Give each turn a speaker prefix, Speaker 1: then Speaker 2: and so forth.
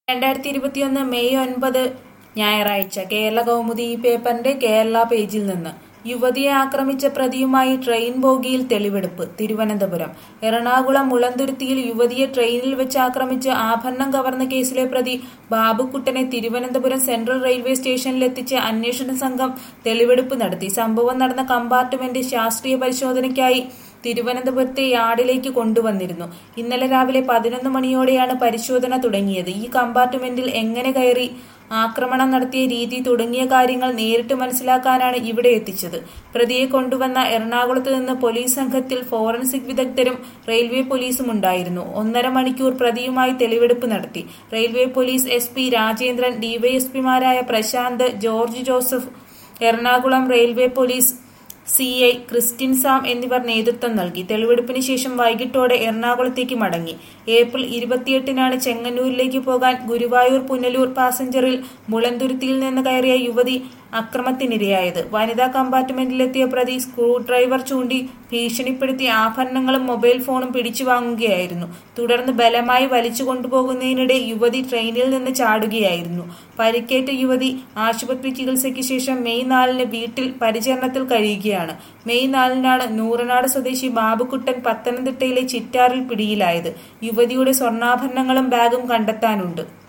Speaker 1: രണ്ടായിരത്തി ഇരുപത്തിയൊന്ന് മെയ് ഒൻപത് ഞായറാഴ്ച കേരള കൗമുദി ഈ പേപ്പറിന്റെ കേരള പേജിൽ നിന്ന് യുവതിയെ ആക്രമിച്ച പ്രതിയുമായി ട്രെയിൻ ബോഗിയിൽ തെളിവെടുപ്പ് തിരുവനന്തപുരം എറണാകുളം മുളന്തുരുത്തിയിൽ യുവതിയെ ട്രെയിനിൽ വെച്ച് ആക്രമിച്ച് ആഭരണം കവർന്ന കേസിലെ പ്രതി ബാബുക്കുട്ടനെ തിരുവനന്തപുരം സെൻട്രൽ റെയിൽവേ സ്റ്റേഷനിലെത്തിച്ച് അന്വേഷണ സംഘം തെളിവെടുപ്പ് നടത്തി സംഭവം നടന്ന കമ്പാർട്ട്മെന്റ് ശാസ്ത്രീയ പരിശോധനയ്ക്കായി തിരുവനന്തപുരത്തെ യാർഡിലേക്ക് കൊണ്ടുവന്നിരുന്നു ഇന്നലെ രാവിലെ പതിനൊന്ന് മണിയോടെയാണ് പരിശോധന തുടങ്ങിയത് ഈ കമ്പാർട്ട്മെന്റിൽ എങ്ങനെ കയറി ആക്രമണം നടത്തിയ രീതി തുടങ്ങിയ കാര്യങ്ങൾ നേരിട്ട് മനസ്സിലാക്കാനാണ് ഇവിടെ എത്തിച്ചത് പ്രതിയെ കൊണ്ടുവന്ന എറണാകുളത്ത് നിന്ന് പോലീസ് സംഘത്തിൽ ഫോറൻസിക് വിദഗ്ധരും റെയിൽവേ പോലീസും ഉണ്ടായിരുന്നു ഒന്നര മണിക്കൂർ പ്രതിയുമായി തെളിവെടുപ്പ് നടത്തി railway police S P Rajendran ഡിവൈഎസ്പിമാരായ Prashanth George Joseph Ernakulam railway police C I Christin Sam എന്നിവർ നേതൃത്വം നൽകി തെളിവെടുപ്പിന് ശേഷം വൈകിട്ടോടെ എറണാകുളത്തേക്ക് മടങ്ങി ഏപ്രിൽ ഇരുപത്തിയെട്ടിനാണ് ചെങ്ങന്നൂരിലേക്ക് പോകാൻ ഗുരുവായൂർ പുനലൂർ പാസഞ്ചറിൽ മുളന്തുരുത്തിയിൽ നിന്ന് കയറിയ യുവതി അക്രമത്തിനിരയായത് വനിതാ കമ്പാർട്ട്മെന്റിലെത്തിയ പ്രതി സ്ക്രൂ ഡ്രൈവർ ചൂണ്ടി ഭീഷണിപ്പെടുത്തി ആഭരണങ്ങളും മൊബൈൽ ഫോണും പിടിച്ചു വാങ്ങുകയായിരുന്നു തുടർന്ന് ബലമായി വലിച്ചു കൊണ്ടുപോകുന്നതിനിടെ യുവതി ട്രെയിനിൽ നിന്ന് ചാടുകയായിരുന്നു പരിക്കേറ്റ യുവതി ആശുപത്രി ചികിത്സയ്ക്ക് ശേഷം മെയ് നാലിന് വീട്ടിൽ പരിചരണത്തിൽ കഴിയുകയാണ് മെയ് നാലിനാണ് നൂറനാട് സ്വദേശി ബാബുക്കുട്ടൻ പത്തനംതിട്ടയിലെ ചിറ്റാറിൽ പിടിയിലായത് യുവതിയുടെ സ്വർണ്ണാഭരണങ്ങളും ബാഗും കണ്ടെത്താനുണ്ട്